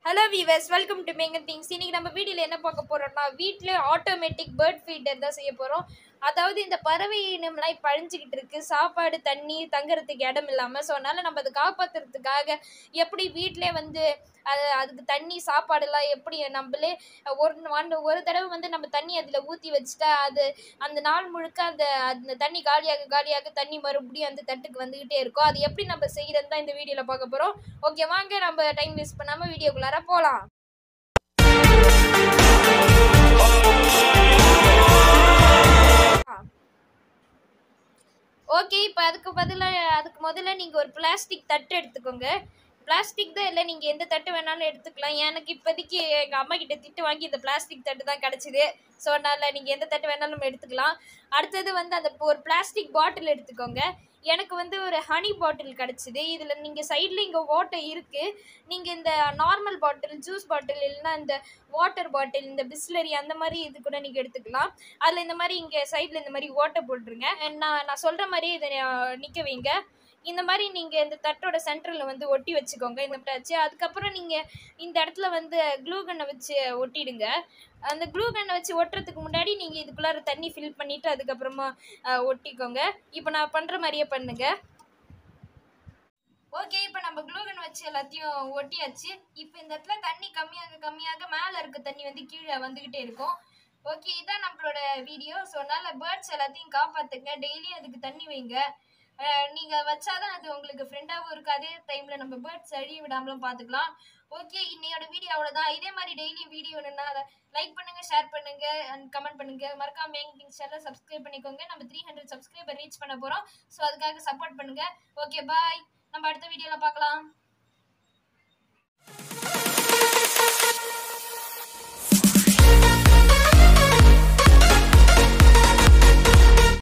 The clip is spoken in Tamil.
ஹலோ வீவர்ஸ் வெல்கம் டு மேங்கன் திங்ஸ் இன்னைக்கு நம்ம வீடியோவில் என்ன பார்க்க போறோம்னா வீட்டில் ஆட்டோமேட்டிக் பேர்ட் ஃபீடர் தான் செய்ய போகிறோம் அதாவது இந்த பறவை இனம்லாம் இப்போ அழிஞ்சிக்கிட்டு இருக்கு சாப்பாடு தண்ணி தங்குறதுக்கு இடம் இல்லாமல் ஸோ அதனால் நம்ம அதை காப்பாற்றுறதுக்காக எப்படி வீட்டிலே வந்து அது அதுக்கு தண்ணி சாப்பாடெல்லாம் எப்படி நம்மளே ஒரு ஒன் ஒரு தடவை வந்து நம்ம தண்ணி அதில் ஊற்றி வச்சுட்டா அது அந்த நாள் முழுக்க அந்த அந்த தண்ணி காலியாக காலியாக தண்ணி மறுபடியும் அந்த தட்டுக்கு வந்துக்கிட்டே இருக்கும் அது எப்படி நம்ம செய்கிறதுன்னு தான் இந்த வீடியோவில் பார்க்க போகிறோம் ஓகே வாங்க நம்ம டைம் வேஸ்ட் பண்ணாமல் வீடியோக்குள்ளார போகலாம் ஓகே இப்போ அதுக்கு பதிலாக அதுக்கு முதல்ல நீங்கள் ஒரு பிளாஸ்டிக் தட்டு எடுத்துக்கோங்க பிளாஸ்டிக் தான் இல்லை நீங்கள் எந்த தட்டு வேணாலும் எடுத்துக்கலாம் எனக்கு இப்போதைக்கு எங்கள் அம்மா கிட்ட திட்டு வாங்கி இந்த பிளாஸ்டிக் தட்டு தான் கிடச்சிது ஸோ அதனால் நீங்கள் எந்த தட்டு வேணாலும் எடுத்துக்கலாம் அடுத்தது வந்து அந்த ஒரு பிளாஸ்டிக் பாட்டில் எடுத்துக்கோங்க எனக்கு வந்து ஒரு ஹனி பாட்டில் கிடச்சிது இதில் நீங்கள் சைடில் இங்கே ஓட்டை இருக்குது நீங்கள் இந்த நார்மல் பாட்டில் ஜூஸ் பாட்டில் இல்லைன்னா இந்த வாட்டர் பாட்டில் இந்த பிஸ்லரி அந்த மாதிரி இது கூட நீங்கள் எடுத்துக்கலாம் அதில் இந்த மாதிரி இங்கே சைடில் இந்த மாதிரி ஓட்டை போட்டுருங்க நான் நான் சொல்கிற மாதிரி இதை நிற்க வைங்க இந்த மாதிரி நீங்கள் இந்த தட்டோட சென்டரில் வந்து ஒட்டி வச்சுக்கோங்க இந்த வச்சு அதுக்கப்புறம் நீங்கள் இந்த இடத்துல வந்து க்ளூ கன்னை வச்சு ஒட்டிடுங்க அந்த க்ளூ கன்னை வச்சு ஒட்டுறதுக்கு முன்னாடி நீங்கள் இதுக்குள்ளார தண்ணி ஃபில் பண்ணிவிட்டு அதுக்கப்புறமா அஹ், ஒட்டிக்கோங்க இப்போ நான் பண்ணுற மாதிரியே பண்ணுங்க ஓகே இப்போ நம்ம க்ளூகன் வச்சு எல்லாத்தையும் ஒட்டியாச்சு இப்போ இந்த இடத்துல தண்ணி கம்மியாக கம்மியாக மேலே இருக்க தண்ணி வந்து கீழே வந்துக்கிட்டே இருக்கும் ஓகே இதான் நம்மளோட வீடியோ ஸோ அதனால் பேர்ட்ஸ் எல்லாத்தையும் காப்பாற்றுங்க டெய்லி அதுக்கு தண்ணி வைங்க அஹ் நீங்க வச்சாதான் அது உங்களுக்கு ஃப்ரெண்டாகவும் இருக்கு அதே டைம்ல நம்ம பேர்ட்ஸ் அழிய விடாமலும் பார்த்துக்கலாம் ஓகே இன்னையோட வீடியோ அவ்வளோதான் இதே மாதிரி டெய்லி வீடியோ வேணும்னா அதை லைக் பண்ணுங்க ஷேர் பண்ணுங்க அண்ட் கமெண்ட் பண்ணுங்க மறக்காம மேங் திங்ஸ் சேனல் சப்ஸ்கிரைப் பண்ணிக்கோங்க நம்ம த்ரீ ஹண்ட்ரட் சப்ஸ்கிரைபர் ரீச் பண்ண போறோம் ஸோ அதுக்காக சப்போர்ட் பண்ணுங்க ஓகே பாய் நம்ம அடுத்த வீடியோல பார்க்கலாம்